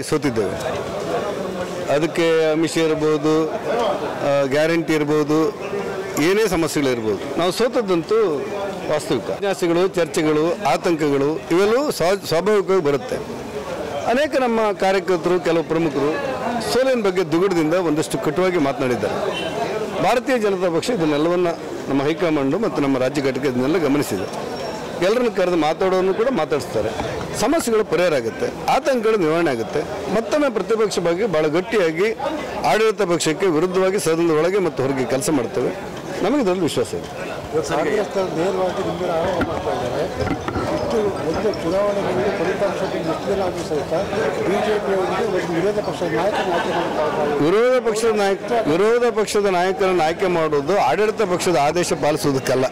ಸೋತಿದ್ದೇವೆ ಅದಕ್ಕೆ ಅಮಿಷ ಇರ್ಬೋದು ಗ್ಯಾರಂಟಿ ಇರ್ಬೋದು ಏನೇ ಸಮಸ್ಯೆಗಳಿರ್ಬೋದು ನಾವು ಸೋತದ್ದಂತೂ ವಾಸ್ತವಿಕ ಜಿಜ್ಞಾಸೆಗಳು ಚರ್ಚೆಗಳು ಆತಂಕಗಳು ಇವೆಲ್ಲವೂ ಸ್ವಾ- ಸ್ವಾಭಾವಿಕವಾಗಿ ಬರುತ್ತೆ ಅನೇಕ ನಮ್ಮ ಕಾರ್ಯಕರ್ತರು ಕೆಲವು ಪ್ರಮುಖರು ಸೋಲಿನ ಬಗ್ಗೆ ದುಗುಡದಿಂದ ಒಂದಷ್ಟು ಕಟುವಾಗಿ ಮಾತನಾಡಿದ್ದಾರೆ ಭಾರತೀಯ ಜನತಾ ಪಕ್ಷ ಇದನ್ನೆಲ್ಲವನ್ನು ನಮ್ಮ ಹೈಕಮಾಂಡು ಮತ್ತು ನಮ್ಮ ರಾಜ್ಯ ಘಟಕ ಇದನ್ನೆಲ್ಲ ಗಮನಿಸಿದೆ ಎಲ್ಲರನ್ನು ಕರೆದು ಮಾತಾಡೋನು ಕೂಡ ಮಾತಾಡಿಸ್ತಾರೆ ಸಮಸ್ಯೆಗಳು ಪರಿಹಾರ ಆಗುತ್ತೆ ಆತಂಕಗಳು ನಿವಾರಣೆ ಆಗುತ್ತೆ ಮತ್ತೊಮ್ಮೆ ಪ್ರತಿಪಕ್ಷ ಬಗ್ಗೆ ಭಾಳ ಗಟ್ಟಿಯಾಗಿ ಆಡಳಿತ ಪಕ್ಷಕ್ಕೆ ವಿರುದ್ಧವಾಗಿ ಸದನದ ಒಳಗೆ ಮತ್ತು ಹೊರಗೆ ಕೆಲಸ ಮಾಡ್ತೇವೆ ನಮಗೆ ಇದರಲ್ಲಿ ವಿಶ್ವಾಸ ಇದೆ ಕಾಂಗ್ರೆಸ್ ನೇರವಾಗಿ ನಿಮ್ಗೆ ಆರೋಪ ಮಾಡ್ತಾ ಇದ್ದಾರೆ ಇಷ್ಟು ಒಂದು ಚುನಾವಣೆಗಳಿಗೆ ಫಲಿತಾಂಶಕ್ಕೆ ಎಷ್ಟು ದಿನ ಆದರೂ ಸಹಿತ ಬಿಜೆಪಿಯವರಿಗೆ ಒಂದು ವಿರೋಧ ಪಕ್ಷದ ನಾಯಕನ ಆಯ್ಕೆ ಮಾಡ್ತಾ ವಿರೋಧ ಪಕ್ಷದ ನಾಯಕ ವಿರೋಧ ಪಕ್ಷದ ನಾಯಕರನ್ನು ಆಯ್ಕೆ ಮಾಡೋದು ಆಡಳಿತ ಪಕ್ಷದ ಆದೇಶ ಪಾಲಿಸುವುದಕ್ಕಲ್ಲ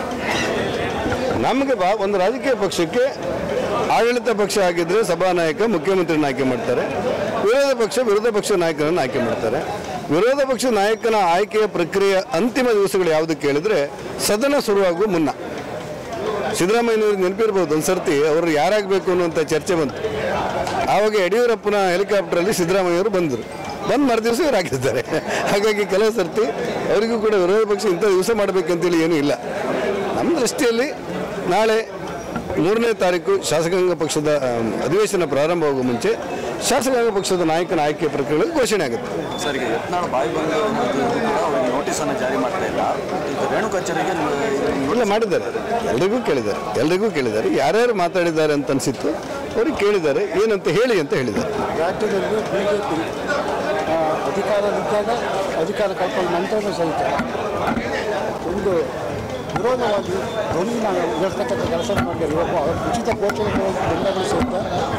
ನಮಗೆ ಬಾ ಒಂದು ರಾಜಕೀಯ ಪಕ್ಷಕ್ಕೆ ಆಡಳಿತ ಪಕ್ಷ ಆಗಿದ್ದರೆ ಸಭಾನಾಯಕ ಮುಖ್ಯಮಂತ್ರಿನ ಆಯ್ಕೆ ಮಾಡ್ತಾರೆ ವಿರೋಧ ಪಕ್ಷ ವಿರೋಧ ಪಕ್ಷದ ನಾಯಕರನ್ನು ಆಯ್ಕೆ ಮಾಡ್ತಾರೆ ವಿರೋಧ ಪಕ್ಷದ ನಾಯಕನ ಆಯ್ಕೆಯ ಪ್ರಕ್ರಿಯೆ ಅಂತಿಮ ದಿವಸಗಳು ಯಾವುದು ಕೇಳಿದ್ರೆ ಸದನ ಶುರುವಾಗುವ ಮುನ್ನ ಸಿದ್ದರಾಮಯ್ಯನವ್ರಿಗೆ ನೆನಪಿರ್ಬೋದು ಒಂದು ಸರ್ತಿ ಅವರು ಯಾರಾಗಬೇಕು ಅನ್ನುವಂಥ ಚರ್ಚೆ ಬಂತು ಆವಾಗ ಯಡಿಯೂರಪ್ಪನ ಹೆಲಿಕಾಪ್ಟರಲ್ಲಿ ಸಿದ್ದರಾಮಯ್ಯವರು ಬಂದರು ಬಂದು ಮರು ದಿವಸ ಇವ್ರು ಆಗಿದ್ದಾರೆ ಹಾಗಾಗಿ ಕೆಲವು ಸರ್ತಿ ಅವರಿಗೂ ಕೂಡ ವಿರೋಧ ಪಕ್ಷ ಇಂಥ ದಿವಸ ಮಾಡಬೇಕಂತೇಳಿ ಏನೂ ಇಲ್ಲ ನಮ್ಮ ದೃಷ್ಟಿಯಲ್ಲಿ ನಾಳೆ ಮೂರನೇ ತಾರೀಕು ಶಾಸಕಾಂಗ ಪಕ್ಷದ ಆಮ್, ಅಧಿವೇಶನ ಪ್ರಾರಂಭವಾಗುವ ಮುಂಚೆ ಶಾಸಕಾಂಗ ಪಕ್ಷದ ನಾಯಕನ ಆಯ್ಕೆ ಪ್ರಕ್ರಿಯೆ ಘೋಷಣೆ ಆಗುತ್ತೆ ಸರ್ ಈಗ ಯತ್ನಾಳ್ ಬಾಯಿ ಬಂದ ಕೂಡ ಅವರಿಗೆ ನೋಟಿಸನ್ನು ಜಾರಿ ಮಾಡ್ತಾ ಇಲ್ಲ ಈಗ ರೇಣು ಕಚೇರಿಗೆ ಇಲ್ಲ ಮಾಡಿದ್ದಾರೆ ಎಲ್ರಿಗೂ ಕೇಳಿದ್ದಾರೆ ಎಲ್ರಿಗೂ ಕೇಳಿದ್ದಾರೆ ಯಾರ್ಯಾರು ಮಾತಾಡಿದ್ದಾರೆ ಅಂತ ಅನಿಸಿತ್ತು ಅವ್ರಿಗೆ ಕೇಳಿದ್ದಾರೆ ಏನಂತ ಹೇಳಿ ಅಂತ ಹೇಳಿದ್ದಾರೆ ರಾಜ್ಯದಲ್ಲಿ ಬಿಜೆಪಿ ಅಧಿಕಾರದಲ್ಲಿದ್ದಾಗ ಅಧಿಕಾರ ಕಳ್ಕೊಂಡ ನಂತರನೂ ಸಹಿತ ಒಂದು ವಿರೋಧವಾಗಿ ಧ್ವನಿನ ಉಯರ್ತಕ್ಕಂಥ ಕೆಲಸ ಮಾಡಿದ್ದಾರೆ ಒಬ್ಬ ಉಚಿತ ಕೋಚಿಂಗ್ ಬಂದಾಗ ಸಹಿತ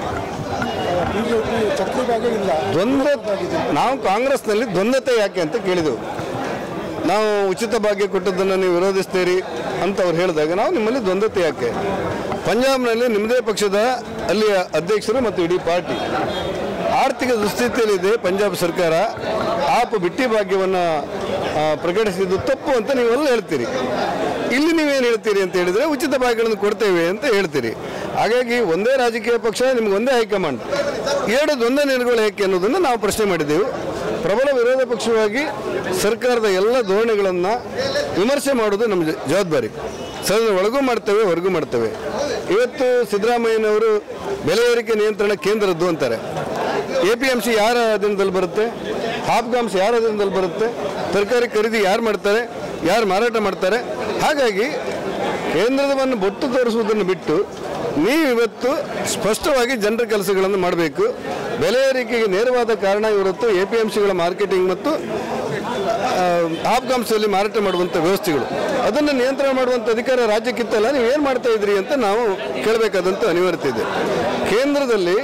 ಬಿಜೆಪಿ ಚಕ್ರಿದಾಗೆ ಇಲ್ಲ ದ್ವಂದ್ವ ನಾವು ಕಾಂಗ್ರೆಸ್ನಲ್ಲಿ ದ್ವಂದ್ವತೆ ಯಾಕೆ ಅಂತ ಕೇಳಿದೆವು ನಾವು ಉಚಿತ ಭಾಗ್ಯ ಕೊಟ್ಟದ್ದನ್ನು ನೀವು ವಿರೋಧಿಸ್ತೀರಿ ಅಂತ ಅವ್ರು ಹೇಳಿದಾಗ ನಾವು ನಿಮ್ಮಲ್ಲಿ ದ್ವಂದ್ವತೆ ಯಾಕೆ ಪಂಜಾಬ್ನಲ್ಲಿ ನಿಮ್ಮದೇ ಪಕ್ಷದ ಅಲ್ಲಿಯ ಅಧ್ಯಕ್ಷರು ಮತ್ತು ಇಡೀ ಪಾರ್ಟಿ ಆರ್ಥಿಕ ದುಸ್ಥಿತಿಯಲ್ಲಿದೆ ಪಂಜಾಬ್ ಸರ್ಕಾರ ಆಪ್ ಬಿಟ್ಟಿ ಭಾಗ್ಯವನ್ನು ಆ, ಪ್ರಕಟಿಸಿದ್ದು ತಪ್ಪು ಅಂತ ನೀವೆಲ್ಲ ಹೇಳ್ತೀರಿ ಇಲ್ಲಿ ನೀವೇನು ಹೇಳ್ತೀರಿ ಅಂತ ಹೇಳಿದರೆ ಉಚಿತ ಭಾಗ್ಯಗಳನ್ನು ಕೊಡ್ತೇವೆ ಅಂತ ಹೇಳ್ತೀರಿ ಹಾಗಾಗಿ ಒಂದೇ ರಾಜಕೀಯ ಪಕ್ಷ ನಿಮ್ಗೆ ಒಂದೇ ಹೈಕಮಾಂಡ್ ಎರಡು ದ್ವಂದ್ವ ನಿರ್ಗಳು ಏಕೆ ಅನ್ನೋದನ್ನು ನಾವು ಪ್ರಶ್ನೆ ಮಾಡಿದ್ದೆವು ಪ್ರಬಲ ವಿರೋಧ ಪಕ್ಷವಾಗಿ ಸರ್ಕಾರದ ಎಲ್ಲ ಧೋರಣೆಗಳನ್ನು ವಿಮರ್ಶೆ ಮಾಡೋದು ನಮ್ಮ ಜ- ಜವಾಬ್ದಾರಿ ಸದನ ಒಳಗೂ ಮಾಡ್ತೇವೆ ಹೊರಗೂ ಮಾಡ್ತೇವೆ ಇವತ್ತು ಸಿದ್ದರಾಮಯ್ಯನವರು ಬೆಲೆ ಏರಿಕೆ ನಿಯಂತ್ರಣ ಕೇಂದ್ರದ್ದು ಅಂತಾರೆ ಎ ಪಿ ಎಮ್ ಸಿ ಯಾರ ಅಧೀನದಲ್ಲಿ ಬರುತ್ತೆ ಹಾಪ್ಗಾಮ್ಸ್ ಯಾರ ಅಧೀನದಲ್ಲಿ ಬರುತ್ತೆ ತರಕಾರಿ ಖರೀದಿ ಯಾರು ಮಾಡ್ತಾರೆ ಯಾರು ಮಾರಾಟ ಮಾಡ್ತಾರೆ ಹಾಗಾಗಿ ಕೇಂದ್ರದವನ್ನು ಬೊಟ್ಟು ತೋರಿಸುವುದನ್ನು ಬಿಟ್ಟು ನೀವು ಇವತ್ತು ಸ್ಪಷ್ಟವಾಗಿ ಜನರ ಕೆಲಸಗಳನ್ನು ಮಾಡಬೇಕು ಬೆಲೆ ಏರಿಕೆಗೆ ನೇರವಾದ ಕಾರಣ ಇವತ್ತು ಎ ಪಿ ಎಮ್ ಸಿಗಳ ಮಾರ್ಕೆಟಿಂಗ್ ಮತ್ತು ಹಾಪ್ಗಾಮ್ಸಲ್ಲಿ ಮಾರಾಟ ಮಾಡುವಂಥ ವ್ಯವಸ್ಥೆಗಳು ಅದನ್ನು ನಿಯಂತ್ರಣ ಮಾಡುವಂಥ ಅಧಿಕಾರ ರಾಜ್ಯಕ್ಕಿತ್ತಲ್ಲ ನೀವು ಏನು ಮಾಡ್ತಾ ಇದ್ರಿ ಅಂತ ನಾವು ಕೇಳಬೇಕಾದಂಥ ಅನಿವಾರ್ಯತೆ ಇದೆ ಕೇಂದ್ರದಲ್ಲಿ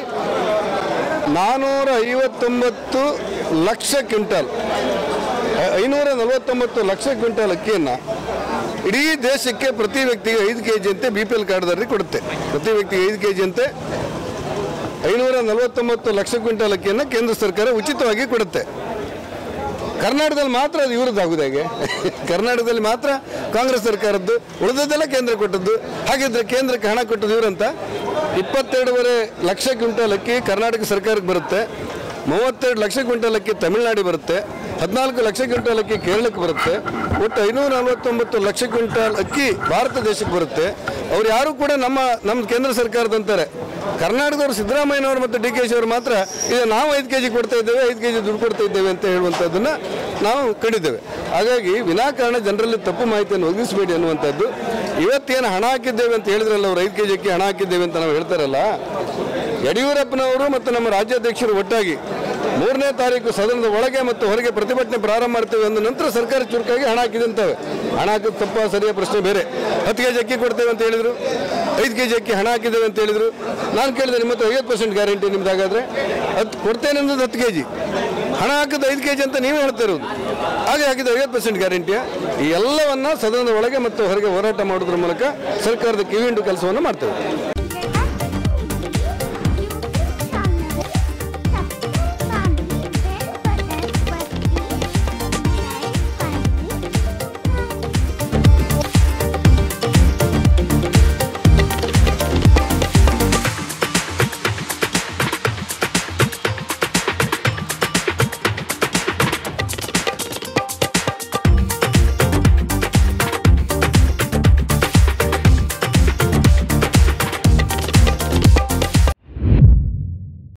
ನಾನ್ನೂರ ಐವತ್ತೊಂಬತ್ತು ಲಕ್ಷ ಕ್ವಿಂಟಾಲ್ ಐ- ಐನೂರ ನಲವತ್ತೊಂಬತ್ತು ಲಕ್ಷ ಕ್ವಿಂಟಾಲ್ ಅಕ್ಕಿಯನ್ನು ಇಡೀ ದೇಶಕ್ಕೆ ಪ್ರತಿ ವ್ಯಕ್ತಿಗೆ ಐದು ಕೆ ಜಿ ಅಂತೆ ಬಿ ಪಿ ಎಲ್ ಕಾರ್ಡ್ದಾರರಿಗೆ ಕೊಡುತ್ತೆ ಪ್ರತಿ ವ್ಯಕ್ತಿಗೆ ಐದು ಕೆ ಜಿ ಅಂತೆ ಐನೂರ ನಲವತ್ತೊಂಬತ್ತು ಲಕ್ಷ ಕ್ವಿಂಟಾಲ್ ಅಕ್ಕಿಯನ್ನು ಕೇಂದ್ರ ಸರ್ಕಾರ ಉಚಿತವಾಗಿ ಕೊಡುತ್ತೆ ಕರ್ನಾಟಕದಲ್ಲಿ ಮಾತ್ರ ಅದು ಇವ್ರದ್ದು ಆಗುದು ಹೇಗೆ ಕರ್ನಾಟಕದಲ್ಲಿ ಮಾತ್ರ ಕಾಂಗ್ರೆಸ್ ಸರ್ಕಾರದ್ದು ಉಳಿದದ್ದೆಲ್ಲ ಕೇಂದ್ರ ಕೊಟ್ಟದ್ದು ಹಾಗಿದ್ರೆ ಕೇಂದ್ರಕ್ಕೆ ಹಣ ಕೊಟ್ಟದ್ದು ಇವರಂತ ಇಪ್ಪತ್ತೆರಡೂವರೆ ಲಕ್ಷ ಕ್ವಿಂಟಲ್ ಅಕ್ಕಿ ಕರ್ನಾಟಕ ಸರ್ಕಾರಕ್ಕೆ ಬರುತ್ತೆ ಮೂವತ್ತೆರಡು ಲಕ್ಷ ಕ್ವಿಂಟಲ್ ಅಕ್ಕಿ ತಮಿಳುನಾಡಿಗೆ ಬರುತ್ತೆ ಹದಿನಾಲ್ಕು ಲಕ್ಷ ಕ್ವಿಂಟಲ್ ಅಕ್ಕಿ ಕೇರಳಕ್ಕೆ ಬರುತ್ತೆ ಒಟ್ಟು ಐನೂರ ನಲವತ್ತೊಂಬತ್ತು ಲಕ್ಷ ಕ್ವಿಂಟಲ್ ಅಕ್ಕಿ ಭಾರತ ದೇಶಕ್ಕೆ ಬರುತ್ತೆ ಅವ್ರು ಯಾರು ಕೂಡ ನಮ್ಮ ನಮ್ಮ ಕೇಂದ್ರ ಸರ್ಕಾರದಂತಾರೆ ಕರ್ನಾಟಕದವರು ಸಿದ್ದರಾಮಯ್ಯನವರು ಮತ್ತು ಡಿ ಕೆ ಶಿ ಅವರು ಮಾತ್ರ ಇದು ನಾವು ಐದು ಕೆ ಜಿ ಕೊಡ್ತಾ ಇದ್ದೇವೆ ಐದು ಕೆ ಜಿ ದುಡ್ಡು ಕೊಡ್ತಾ ಇದ್ದೇವೆ ಅಂತ ಹೇಳುವಂಥದ್ದನ್ನು ನಾವು ಕಂಡಿದ್ದೇವೆ ಹಾಗಾಗಿ ವಿನಾಕಾರಣ ಜನರಲ್ಲಿ ತಪ್ಪು ಮಾಹಿತಿಯನ್ನು ಒದಗಿಸಬೇಡಿ ಅನ್ನುವಂಥದ್ದು ಇವತ್ತೇನು ಹಣ ಹಾಕಿದ್ದೇವೆ ಅಂತ ಹೇಳಿದ್ರಲ್ಲ ಅವ್ರು ಐದು ಕೆ ಜಿ ಅಕ್ಕಿ ಹಣ ಹಾಕಿದ್ದೇವೆ ಅಂತ ನಾವು ಹೇಳ್ತಾರಲ್ಲ ಯಡಿಯೂರಪ್ಪನವರು ಮತ್ತು ನಮ್ಮ ರಾಜ್ಯಾಧ್ಯಕ್ಷರು ಒಟ್ಟಾಗಿ ಮೂರನೇ ತಾರೀಕು ಸದನದ ಒಳಗೆ ಮತ್ತು ಹೊರಗೆ ಪ್ರತಿಭಟನೆ ಪ್ರಾರಂಭ ಮಾಡ್ತೇವೆ ಅಂದ ನಂತರ ಸರ್ಕಾರ ಚುರುಕಾಗಿ ಹಣ ಹಾಕಿದೆ ಅಂತವೆ ಹಣ ಹಾಕಿದ ತಪ್ಪ ಸರಿಯ ಪ್ರಶ್ನೆ ಬೇರೆ ಹತ್ತು ಕೆ ಜಿ ಅಕ್ಕಿ ಕೊಡ್ತೇವೆ ಅಂತ ಹೇಳಿದ್ರು ಐದು ಕೆ ಜಿ ಅಕ್ಕಿ ಹಣ ಹಾಕಿದ್ದೇವೆ ಅಂತ ಹೇಳಿದ್ರು ನಾನು ಕೇಳಿದೆ ನಿಮ್ಮ ಹತ್ರ ಐವತ್ತು ಪರ್ಸೆಂಟ್ ಗ್ಯಾರಂಟಿ ನಿಮ್ದು ಹಾಗಾದ್ರೆ ಹತ್ತು ಕೊಡ್ತೇನೆ ಅನ್ನೋದು ಹತ್ತು ಕೆ ಜಿ ಹಣ ಹಾಕಿದ ಐದು ಕೆ ಜಿ ಅಂತ ನೀವೇ ಹೇಳ್ತಾ ಇರೋದು ಹಾಗೆ ಹಾಕಿದ ಐವತ್ತು ಪರ್ಸೆಂಟ್ ಗ್ಯಾರಂಟಿಯ ಈ ಎಲ್ಲವನ್ನ ಸದನದ ಒಳಗೆ ಮತ್ತು ಹೊರಗೆ ಹೋರಾಟ ಮಾಡೋದ್ರ ಮೂಲಕ ಸರ್ಕಾರದ ಕಿವಿಂಡು ಕೆಲಸವನ್ನು ಮಾಡ್ತೇವೆ